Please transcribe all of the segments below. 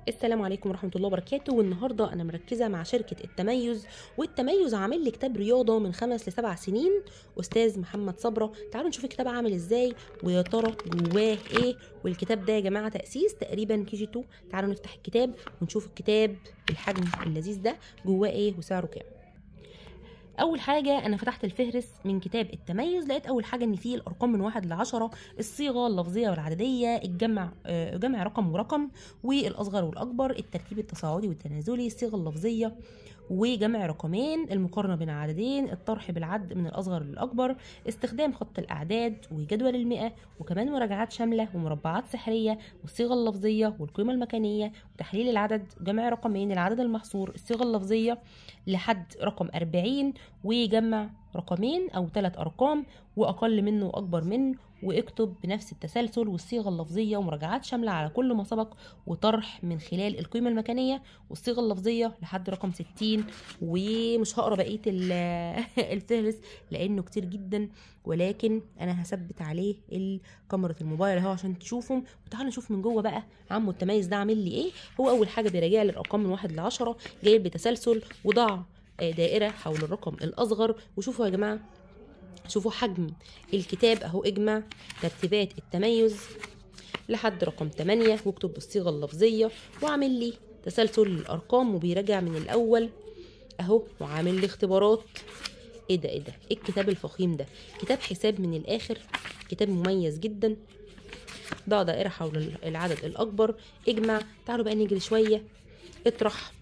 السلام عليكم ورحمة الله وبركاته والنهاردة أنا مركزة مع شركة التميز والتميز عامل لي كتاب رياضة من خمس لسبع سنين أستاذ محمد صبرة تعالوا نشوف الكتاب عامل إزاي ويا ترى جواه إيه والكتاب ده يا جماعة تأسيس تقريبا كي جي 2 تعالوا نفتح الكتاب ونشوف الكتاب الحجم اللذيذ ده جواه إيه وسعره كام اول حاجه انا فتحت الفهرس من كتاب التميز لقيت اول حاجه ان فيه الارقام من واحد لعشرة الصيغه اللفظيه والعدديه الجمع آه، جمع رقم ورقم والاصغر والاكبر الترتيب التصاعدي والتنازلي الصيغه اللفظيه وجمع رقمين المقارنه بين عددين الطرح بالعد من الاصغر للاكبر استخدام خط الاعداد وجدول المئه وكمان مراجعات شامله ومربعات سحريه والصيغه اللفظيه والقيمه المكانيه وتحليل العدد جمع رقمين العدد المحصور الصيغه اللفظيه لحد رقم 40 ويجمع رقمين او ثلاث ارقام واقل منه واكبر منه واكتب بنفس التسلسل والصيغه اللفظيه ومراجعات شامله على كل ما سبق وطرح من خلال القيمه المكانيه والصيغه اللفظيه لحد رقم 60 ومش هقرا بقيه ال- الفهرس لانه كتير جدا ولكن انا هثبت عليه كاميرا الموبايل اهو عشان تشوفهم وتعالوا نشوف من جوه بقى عمو التميز ده عامل لي ايه هو اول حاجه بيراجع لي الارقام من واحد لعشرة جايب بتسلسل وضع آه، دائره حول الرقم الاصغر وشوفوا يا جماعه شوفوا حجم الكتاب اهو اجمع ترتيبات التميز لحد رقم 8 واكتب بالصيغه اللفظيه وعامل لي تسلسل للارقام وبيراجع من الاول اهو وعامل لي اختبارات ايه ده ايه ده ايه الكتاب الفخيم ده كتاب حساب من الاخر كتاب مميز جدا ضع دائره حول العدد الاكبر اجمع تعالوا بقى نجري شويه اطرح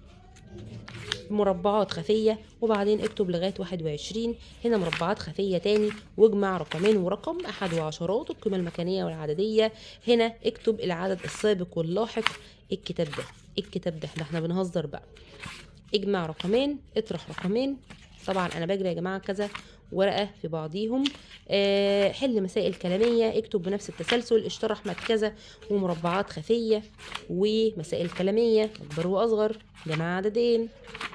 مربعات خفية وبعدين اكتب لغاية واحد وعشرين هنا مربعات خفية تاني واجمع رقمين ورقم أحد وعشرات القيمة المكانية والعددية هنا اكتب العدد السابق واللاحق الكتاب ده الكتاب ده ده احنا بنهزر بقى اجمع رقمين اطرح رقمين طبعا انا بجري يا جماعه كذا ورقه في بعضيهم أه حل مسائل كلاميه اكتب بنفس التسلسل اشترح كذا ومربعات خفيه ومسائل كلاميه اكبر واصغر جمع عددين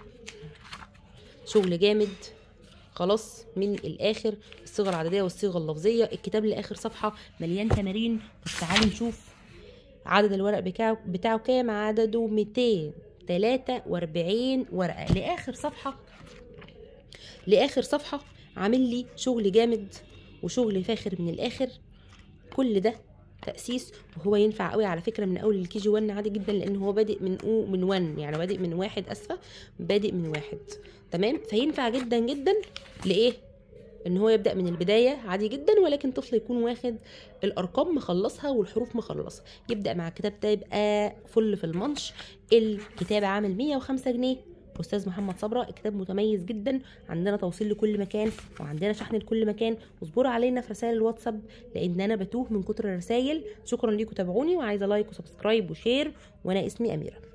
شغل جامد خلاص من الاخر الصيغه العدديه والصيغه اللفظيه الكتاب لاخر صفحه مليان تمارين بس تعالوا نشوف عدد الورق بتاعه بتاعه كام عدده 243 ورقه لاخر صفحه لاخر صفحه عامل لي شغل جامد وشغل فاخر من الاخر كل ده تاسيس وهو ينفع قوي على فكره من اول الكي جي 1 عادي جدا لان هو بادئ من او من 1 يعني بادئ من واحد اسفه بادئ من واحد تمام فينفع جدا جدا لايه ان هو يبدا من البدايه عادي جدا ولكن طفل يكون واخد الارقام مخلصها والحروف مخلصها يبدا مع الكتاب ده يبقى فل في المنش الكتاب عامل 105 جنيه استاذ محمد صبرا الكتاب متميز جدا عندنا توصيل لكل مكان وعندنا شحن لكل مكان واصبروا علينا في رسائل الواتساب لان انا بتوه من كتر الرسايل شكرا ليكم تابعوني وعايزه لايك وسبسكرايب وشير وانا اسمي اميره